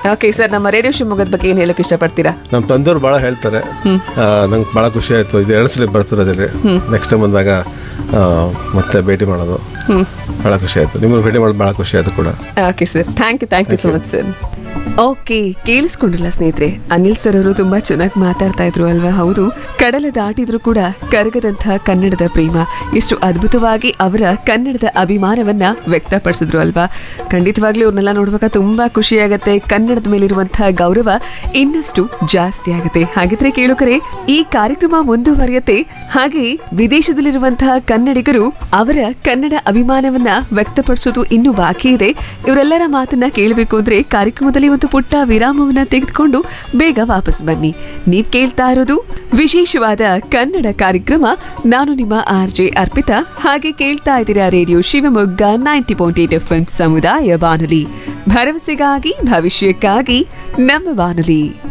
okay sir ನಮ್ಮ radio ಶಿವಮೊಗ್ಗದ ಬಗ್ಗೆ ಏನು ಹೇಳಕ್ ಇಷ್ಟಪಡ್ತೀರಾ ನಮ್ಮ ತಂದೆಯವ್ರು ಭಾಳ ಹೇಳ್ತಾರೆ ನಂಗೆ ಭಾಳ ಖುಷಿ ಆಯಿತು ಇದು ಎರಡು ಸಲ ಬರ್ತಿರೋದಿದೆ ನೆಕ್ಸ್ಟ್ ಟೈಮ್ ಬಂದಾಗ ಆ, ಮತ್ತೆ ಭೇಟಿ ಮಾಡೋದು ಭಾಳ ಖುಷಿ ಆಯಿತು ನಿಮ್ಮನ್ನು ಭೇಟಿ ಮಾಡೋದು ಭಾಳ ಖುಷಿ ಆಯಿತು ಕೂಡ okay sir thank you thank you so much sir okay ಕೇಳಿಸ್ಕೊಂಡಿಲ್ಲ ಸ್ನೇಹಿತರೆ ಅನಿಲ್ ಸರ್ ಅವರು ತುಂಬಾ ಚೆನ್ನಾಗಿ ಮಾತಾಡ್ತಾ ಇದ್ರು ಅಲ್ವಾ ಹೌದು ಕಡಲ ದಾಟಿದ್ರು ಕೂಡ ಕರಗದಂತಹ ಕನ್ನಡದ ಪ್ರೇಮ ಎಷ್ಟು ಅದ್ಭುತವಾಗಿ ಅವರ ಕನ್ನಡದ ಅಭಿಮಾನವನ್ನ ವ್ಯಕ್ತಪಡಿಸಿದ್ರು ಅಲ್ವಾ ಖಂಡಿತವಾಗ್ಲೂ ಇವ್ರನ್ನೆಲ್ಲ ನೋಡುವಾಗ ತುಂಬಾ ಖುಷಿ ಆಗತ್ತೆ ಕನ್ನಡದ ಮೇಲಿರುವಂತಹ ಗೌರವ ಇನ್ನಷ್ಟು ಜಾಸ್ತಿ ಆಗುತ್ತೆ ಹಾಗಿದ್ರೆ ಕೇಳುಕರೆ ಈ ಕಾರ್ಯಕ್ರಮ ಮುಂದುವರಿಯತ್ತೆ ಹಾಗೆ ವಿದೇಶದಲ್ಲಿರುವಂತಹ ಕನ್ನಡಿಗರು ಅವರ ಕನ್ನಡ ಅಭಿಮಾನವನ್ನ ವ್ಯಕ್ತಪಡಿಸೋದು ಇನ್ನೂ ಬಾಕಿ ಇದೆ ಇವರೆಲ್ಲರ ಮಾತನ್ನ ಕೇಳಬೇಕು ಅಂದ್ರೆ ಕಾರ್ಯಕ್ರಮದಲ್ಲಿ ಒಂದು ಪುಟ್ಟ ವಿರಾಮವನ್ನ ತೆಗೆದುಕೊಂಡು ಬೇಗ ವಾಪಸ್ ಬನ್ನಿ ನೀವ್ ಕೇಳ್ತಾ ಇರೋದು ವಿಶೇಷವಾದ ಕನ್ನಡ ಕಾರ್ಯಕ್ರಮ ನಾನು ನಿಮ್ಮ ಆರ್ ಜೆ ಅರ್ಪಿತಾ ಹಾಗೆ ಕೇಳ್ತಾ ಇದ್ದೀರಾ radio Shivamogga ninety point eight F ಸಮುದಾಯ ಬಾನುಲಿ ಭರವಸೆಗಾಗಿ ಭವಿಷ್ಯಕ್ಕಾಗಿ ನಮ್ಮ ಬಾನುಲಿ